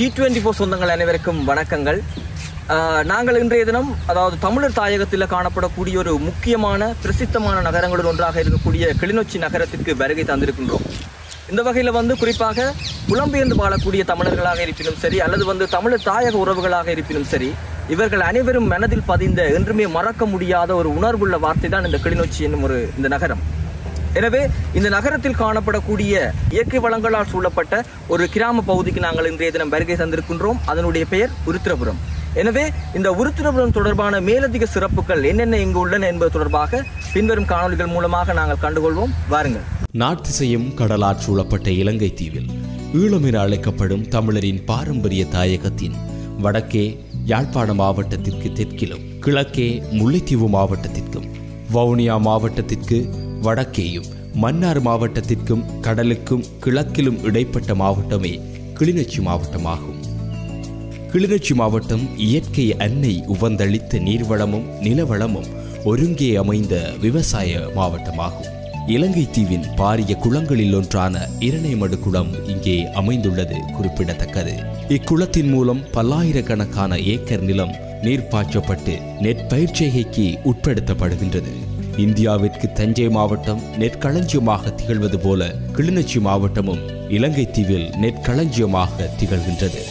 T twenty four சொந்தங்கள் அனைவருக்கும் வணக்கங்கள் ஆஹ், நாங்கள் இன்றைய தினம் அதாவது தமிழர் தாயகத்தில் காணப்படக்கூடிய ஒரு முக்கியமான பிரசித்தமான நகரங்களில் ஒன்றாக இருக்கக்கூடிய கிளிநொச்சி நகரத்திற்கு வருகை தந்திருக்கின்றோம் இந்த வகையில் வந்து குறிப்பாக புலம்பெயர்ந்து வாழக்கூடிய தமிழர்களாக இருப்பினும் சரி அல்லது வந்து தமிழர் தாயக உறவுகளாக இருப்பினும் சரி இவர்கள் அனைவரும் மனதில் பதிந்த என்றுமே மறக்க முடியாத ஒரு உணர்வுள்ள வார்த்தை தான் இந்த கிளிநொச்சி என்னும் ஒரு இந்த நகரம் எனவே இந்த நகரத்தில் காணப்படக்கூடிய இயற்கை வளங்களால் சூழப்பட்ட ஒரு கிராம பகுதிக்கு நாங்கள் இன்றைய தினம் வருகை தந்திருக்கின்றோம் அதனுடைய பெயர் உருத்திரபுரம் எனவே இந்த உருத்திரபுரம் தொடர்பான மேலதிக சிறப்புகள் என்னென்ன இங்கு உள்ளன என்பது தொடர்பாக பின்வரும் காணொளிகள் மூலமாக நாங்கள் கண்டுகொள்வோம் வாருங்கள் நாட்டிசையும் கடலாற் சூழப்பட்ட இலங்கை தீவில் ஈழம் என அழைக்கப்படும் தமிழரின் பாரம்பரிய தாயகத்தின் வடக்கே யாழ்ப்பாண மாவட்டத்திற்கு தெற்கிலும் கிழக்கே முல்லைத்தீவு மாவட்டத்திற்கும் வவுனியா மாவட்டத்திற்கு வடக்கேயும் மன்னார் மாவட்டத்திற்கும் கடலுக்கும் கிழக்கிலும் இடைப்பட்ட மாவட்டமே கிளிநொச்சி மாவட்டமாகும் கிளிநொச்சி மாவட்டம் இயற்கை அன்னை உவந்தளித்த நீர்வளமும் நிலவளமும் ஒருங்கே அமைந்த விவசாய மாவட்டமாகும் இலங்கை தீவின் பாரிய குளங்களில் ஒன்றான இரணைமடு குளம் இங்கே அமைந்துள்ளது குறிப்பிடத்தக்கது இக்குளத்தின் மூலம் பல்லாயிரக்கணக்கான ஏக்கர் நிலம் நீர் பாய்ச்சப்பட்டு நெற்பயிர்ச்செய்கைக்கு உட்படுத்தப்படுகின்றது இந்தியாவிற்கு தஞ்சை மாவட்டம் நெற்களஞ்சியமாக திகழ்வது போல கிளிநொச்சி மாவட்டமும் இலங்கை தீவில் நெற்களஞ்சியமாக திகழ்கின்றது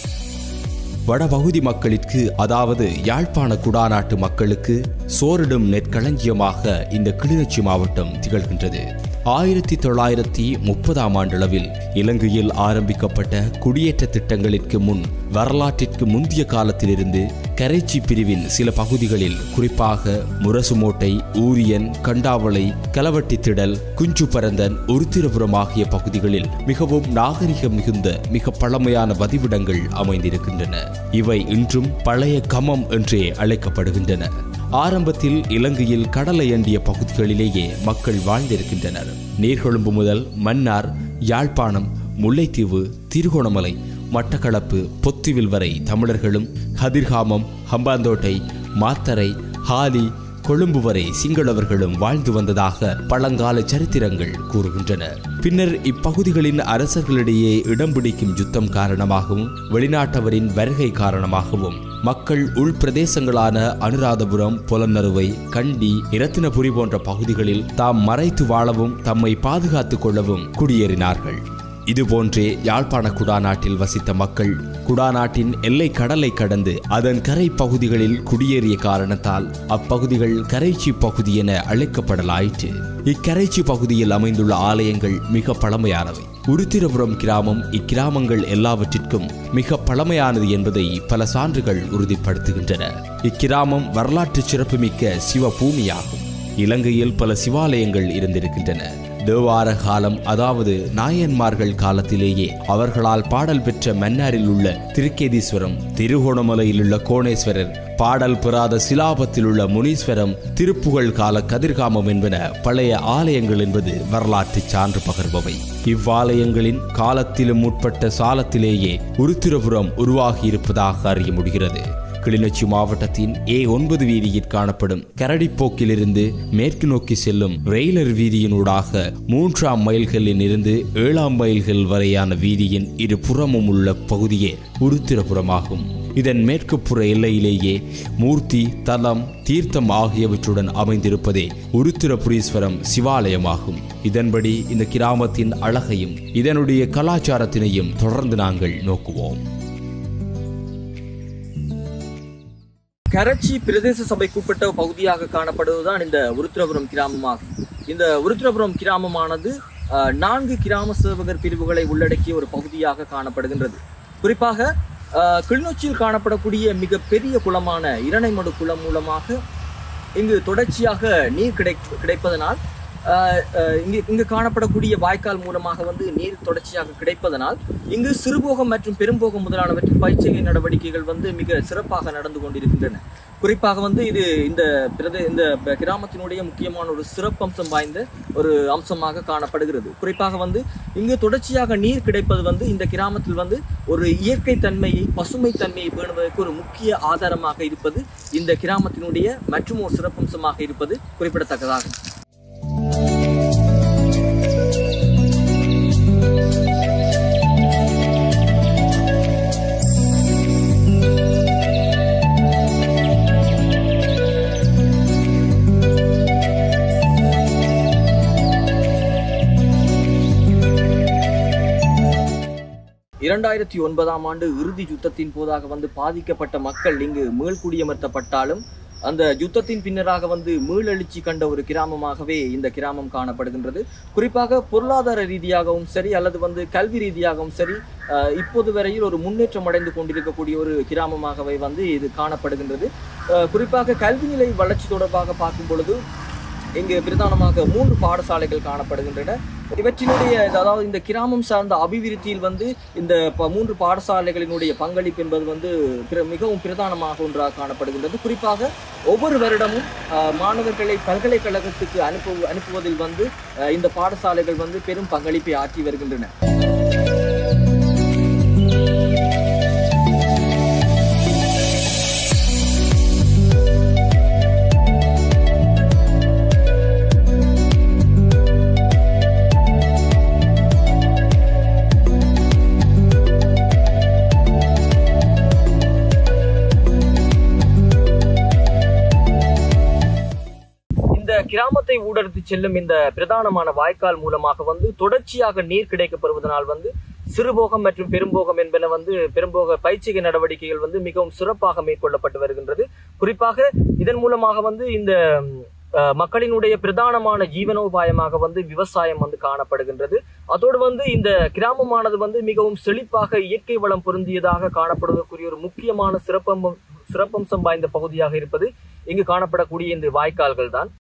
வடபகுதி மக்களிற்கு அதாவது யாழ்ப்பாண குடாநாட்டு மக்களுக்கு சோரிடும் நெற்களஞ்சியமாக இந்த கிளிநொச்சி மாவட்டம் திகழ்கின்றது ஆயிரத்தி தொள்ளாயிரத்தி முப்பதாம் ஆண்டளவில் இலங்கையில் ஆரம்பிக்கப்பட்ட குடியேற்ற திட்டங்களிற்கு முன் வரலாற்றிற்கு முந்திய காலத்திலிருந்து கரைச்சி பிரிவின் சில பகுதிகளில் குறிப்பாக முரசுமோட்டை ஊரியன் கண்டாவளை கலவட்டி திடல் குஞ்சு பரந்தன் உருத்திரபுரம் ஆகிய பகுதிகளில் மிகவும் நாகரிகம் மிகுந்த மிக பழமையான வதிவிடங்கள் அமைந்திருக்கின்றன இவை இன்றும் பழைய கமம் என்றே அழைக்கப்படுகின்றன ஆரம்பத்தில் இலங்கையில் கடலை அண்டிய பகுதிகளிலேயே மக்கள் வாழ்ந்திருக்கின்றனர் நீர்கொழும்பு முதல் மன்னார் யாழ்ப்பாணம் முல்லைத்தீவு திருகோணமலை மட்டக்களப்பு பொத்துவில் வரை தமிழர்களும் கதிர்காமம் ஹம்பாந்தோட்டை மாத்தரை ஹாலி கொழும்பு வரை சிங்களவர்களும் வாழ்ந்து வந்ததாக பழங்கால சரித்திரங்கள் கூறுகின்றன பின்னர் இப்பகுதிகளின் அரசர்களிடையே இடம் பிடிக்கும் யுத்தம் காரணமாகவும் வெளிநாட்டவரின் வருகை காரணமாகவும் மக்கள் உள் பிரதேசங்களான அனுராதபுரம் புலனறுவை கண்டி இரத்தினபுரி போன்ற பகுதிகளில் தாம் மறைத்து வாழவும் தம்மை பாதுகாத்துக் கொள்ளவும் குடியேறினார்கள் இதுபோன்றே யாழ்ப்பாண குடாநாட்டில் வசித்த மக்கள் குடாநாட்டின் எல்லை கடலை கடந்து அதன் கரை பகுதிகளில் குடியேறிய காரணத்தால் அப்பகுதிகள் கரைச்சி பகுதி என அழைக்கப்படலாயிற்று இக்கரைச்சி பகுதியில் அமைந்துள்ள ஆலயங்கள் மிக பழமையானவை உருத்திரபுரம் கிராமம் இக்கிராமங்கள் எல்லாவற்றிற்கும் மிக பழமையானது என்பதை பல சான்றுகள் உறுதிப்படுத்துகின்றன இக்கிராமம் வரலாற்று சிறப்புமிக்க சிவபூமியாகும் இலங்கையில் பல சிவாலயங்கள் இருந்திருக்கின்றன தேவார காலம் அதாவது நாயன்மார்கள் காலத்திலேயே அவர்களால் பாடல் பெற்ற மன்னாரில் உள்ள திருக்கேதீஸ்வரம் திருகோணமலையில் உள்ள கோணேஸ்வரர் பாடல் பெறாத சிலாபத்தில் உள்ள முனீஸ்வரம் திருப்புகழ் கால கதிர்காமம் என்பன பழைய ஆலயங்கள் என்பது வரலாற்று சான்று பகர்பவை இவ்வாலயங்களின் காலத்திலும் முற்பட்ட சாலத்திலேயே உருத்திரபுரம் உருவாகி இருப்பதாக அறிய முடிகிறது கிளிநொச்சி மாவட்டத்தின் ஏ ஒன்பது வீதியில் காணப்படும் கரடிப்போக்கிலிருந்து மேற்கு நோக்கி செல்லும் ரெயிலர் வீதியினூடாக மூன்றாம் மைல்களில் இருந்து ஏழாம் மைல்கள் வரையான வீதியின் இரு புறமும் உள்ள பகுதியே உருத்திரபுரமாகும் இதன் மேற்கு புற எல்லையிலேயே மூர்த்தி தலம் தீர்த்தம் ஆகியவற்றுடன் அமைந்திருப்பதே உருத்திரபுரீஸ்வரம் சிவாலயமாகும் இதன்படி இந்த கிராமத்தின் அழகையும் இதனுடைய கலாச்சாரத்தினையும் தொடர்ந்து நாங்கள் நோக்குவோம் கரச்சி பிரதேச சபைக்குட்பட்ட பகுதியாக காணப்படுவதுதான் இந்த உருத்திரபுரம் கிராமமாகும் இந்த உருத்திரபுரம் கிராமமானது அஹ், நான்கு கிராம சேவகர் பிரிவுகளை உள்ளடக்கிய ஒரு பகுதியாக காணப்படுகின்றது குறிப்பாக அஹ், கிளிநொச்சியில் காணப்படக்கூடிய மிக பெரிய குளமான இரணைமடு குளம் மூலமாக இங்கு தொடர்ச்சியாக நீர் கிடை கிடைப்பதனால் அஹ், அஹ், இங்கு இங்கு காணப்படக்கூடிய வாய்க்கால் மூலமாக வந்து நீர் தொடர்ச்சியாக கிடைப்பதனால் இங்கு சிறுபோகம் மற்றும் பெரும்போகம் முதலானவற்றின் பயிற்சிகை நடவடிக்கைகள் வந்து மிக சிறப்பாக நடந்து கொண்டிருக்கின்றன குறிப்பாக வந்து இது இந்த பிரதே இந்த ப- கிராமத்தினுடைய முக்கியமான ஒரு சிறப்பம்சம் வாய்ந்த ஒரு அம்சமாக காணப்படுகிறது குறிப்பாக வந்து இங்கு தொடர்ச்சியாக நீர் கிடைப்பது வந்து இந்த கிராமத்தில் வந்து ஒரு இயற்கை தன்மையை பசுமை தன்மையை பேணுவதற்கு ஒரு முக்கிய ஆதாரமாக இருப்பது இந்த கிராமத்தினுடைய மற்றும் ஒரு சிறப்பம்சமாக இருப்பது குறிப்பிடத்தக்கதாகும் இரண்டாயிரத்தி ஒன்பதாம் ஆண்டு இறுதி யுத்தத்தின் போதாக வந்து பாதிக்கப்பட்ட மக்கள் இங்கு மீள்குடியமர்த்தப்பட்டாலும் அந்த யுத்தத்தின் பின்னராக வந்து மீளெழுச்சி கண்ட ஒரு கிராமமாகவே இந்த கிராமம் காணப்படுகின்றது குறிப்பாக பொருளாதார ரீதியாகவும் சரி அல்லது வந்து கல்வி ரீதியாகவும் சரி அஹ், இப்போது வரையில் ஒரு முன்னேற்றம் அடைந்து கொண்டிருக்கக்கூடிய ஒரு கிராமமாகவே வந்து இது காணப்படுகின்றது அஹ், குறிப்பாக கல்வி நிலை வளர்ச்சி தொடர்பாக பார்க்கும் பொழுது இங்கு பிரதானமாக மூன்று பாடசாலைகள் காணப்படுகின்றன இவற்றினுடைய அதாவது இந்த கிராமம் சார்ந்த அபிவிருத்தியில் வந்து இந்த ப- மூன்று பாடசாலைகளினுடைய பங்களிப்பு என்பது வந்து பிர- மிகவும் பிரதானமாக ஒன்றாக காணப்படுகின்றது குறிப்பாக ஒவ்வொரு வருடமும் ஆஹ், மாணவர்களை பல்கலைக்கழகத்துக்கு அனுப்பு அனுப்புவதில் வந்து ஆஹ், இந்த பாடசாலைகள் வந்து பெரும் பங்களிப்பை ஆற்றி வருகின்றன இந்த கிராமத்தை ஊடறுத்து செல்லும் இந்த பிரதானமான வாய்க்கால் மூலமாக வந்து தொடர்ச்சியாக நீர் கிடைக்கப்படுவதனால் வந்து சிறுபோகம் மற்றும் பெரும்போகம் என்பன வந்து பெரும்போக பயிற்சிகை நடவடிக்கைகள் வந்து மிகவும் சிறப்பாக மேற்கொள்ளப்பட்டு வருகின்றது குறிப்பாக இதன் மூலமாக வந்து இந்த அஹ், மக்களினுடைய பிரதானமான ஜீவனோபாயமாக வந்து விவசாயம் வந்து காணப்படுகின்றது அதோடு வந்து இந்த கிராமமானது வந்து மிகவும் செழிப்பாக இயற்கை வளம் பொருந்தியதாக காணப்படுவதற்குரிய ஒரு முக்கியமான சிறப்பம் சிறப்பம்சம் வாய்ந்த பகுதியாக இருப்பது இங்கு காணப்படக்கூடிய இந்த வாய்க்கால்கள் தான்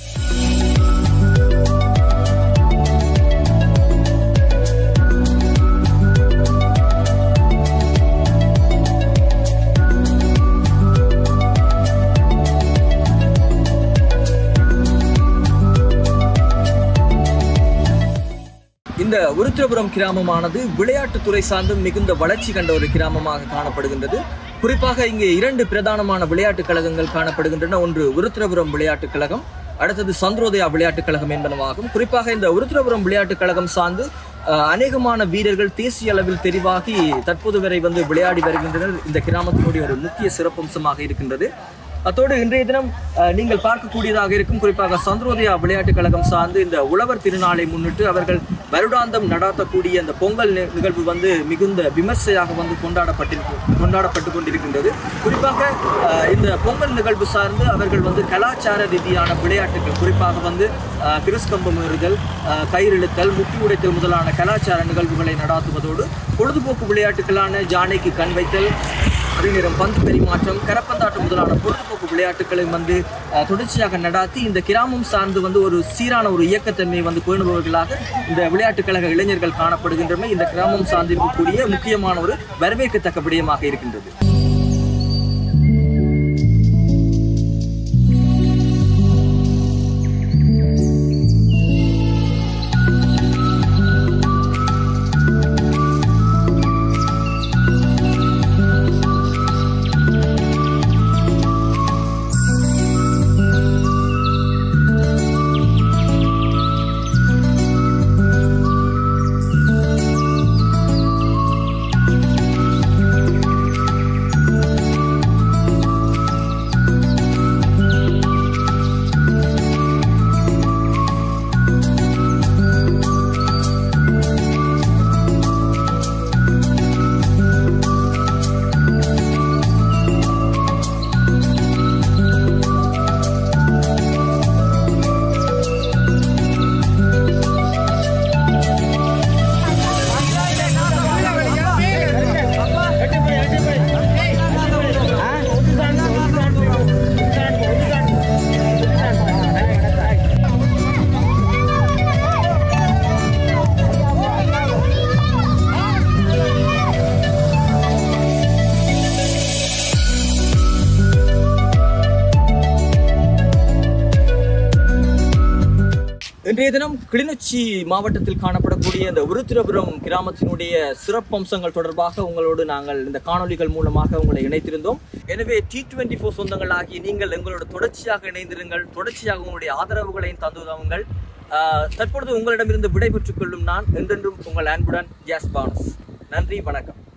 இந்த உருத்திரபுரம் கிராமமானது விளையாட்டுத்துறை சார்ந்தும் மிகுந்த வளர்ச்சி கண்ட ஒரு கிராமமாக காணப்படுகின்றது குறிப்பாக இங்கே இரண்டு பிரதானமான விளையாட்டுக் கழகங்கள் காணப்படுகின்றன ஒன்று உருத்திரபுரம் விளையாட்டுக் கழகம் அடுத்தது சந்திரோதயா விளையாட்டுக் கழகம் என்பனவாகும் குறிப்பாக இந்த உருத்திரபுரம் விளையாட்டுக் கழகம் சார்ந்து அஹ், அநேகமான வீரர்கள் தேசிய அளவில் தெரிவாகி தற்போது வரை வந்து விளையாடி வருகின்றனர் இந்த கிராமத்தினுடைய ஒரு முக்கிய சிறப்பம்சமாக இருக்கின்றது அத்தோடு இன்றைய தினம் அஹ், நீங்கள் பார்க்கக்கூடியதாக இருக்கும் குறிப்பாக சந்திரோதயா விளையாட்டுக் கழகம் சார்ந்து இந்த உழவர் திருநாளை முன்னிட்டு அவர்கள் வருடாந்தம் நடாத்தக்கூடிய அந்த பொங்கல் நி- நிகழ்வு வந்து மிகுந்த விமர்சையாக வந்து கொண்டாடப்பட்டிருக்கு கொண்டாடப்பட்டு கொண்டிருக்கின்றது குறிப்பாக அஹ், இந்த பொங்கல் நிகழ்வு சார்ந்து அவர்கள் வந்து கலாச்சார ரீதியான விளையாட்டுகள் குறிப்பாக வந்து அஹ், கிறிஸ்கம்பம் ஏறுதல் அஹ், கயிறிழுத்தல் முட்டி உடைத்தல் முதலான கலாச்சார நிகழ்வுகளை நடாத்துவதோடு பொழுதுபோக்கு விளையாட்டுகளான ஜானைக்கு கண் வைத்தல் அதே நேரம் பந்து பரிமாற்றம் கரப்பந்தாட்டம் முதலான பொழுதுபோக்கு விளையாட்டுகளை வந்து அஹ், தொடர்ச்சியாக நடாத்தி இந்த கிராமம் சார்ந்து வந்து ஒரு சீரான ஒரு இயக்கத்தன்மையை வந்து பேணுபவர்களாக இந்த விளையாட்டுக் கழக இளைஞர்கள் காணப்படுகின்றமை இந்த கிராமம் சார்ந்திருக்கக்கூடிய முக்கியமான ஒரு வரவேற்கத்தக்க விடயமாக இருக்கின்றது இன்றைய தினம் கிளிநொச்சி மாவட்டத்தில் காணப்படக்கூடிய இந்த உருத்திரபுரம் கிராமத்தினுடைய சிறப்பம்சங்கள் தொடர்பாக உங்களோடு நாங்கள் இந்த காணொளிகள் மூலமாக உங்களை இணைத்திருந்தோம் எனவே டி டுவெண்ட்டி ஃபோர் சொந்தங்களாகிய நீங்கள் எங்களோட தொடர்ச்சியாக இணைந்திருங்கள் தொடர்ச்சியாக உங்களுடைய ஆதரவுகளையும் தந்துதவுங்கள் ஆஹ், தற்பொழுது உங்களிடமிருந்து விடைபெற்றுக் கொள்ளும் நான் என்றென்றும் உங்கள் அன்புடன் ஜாஸ் பான்ஸ் நன்றி வணக்கம்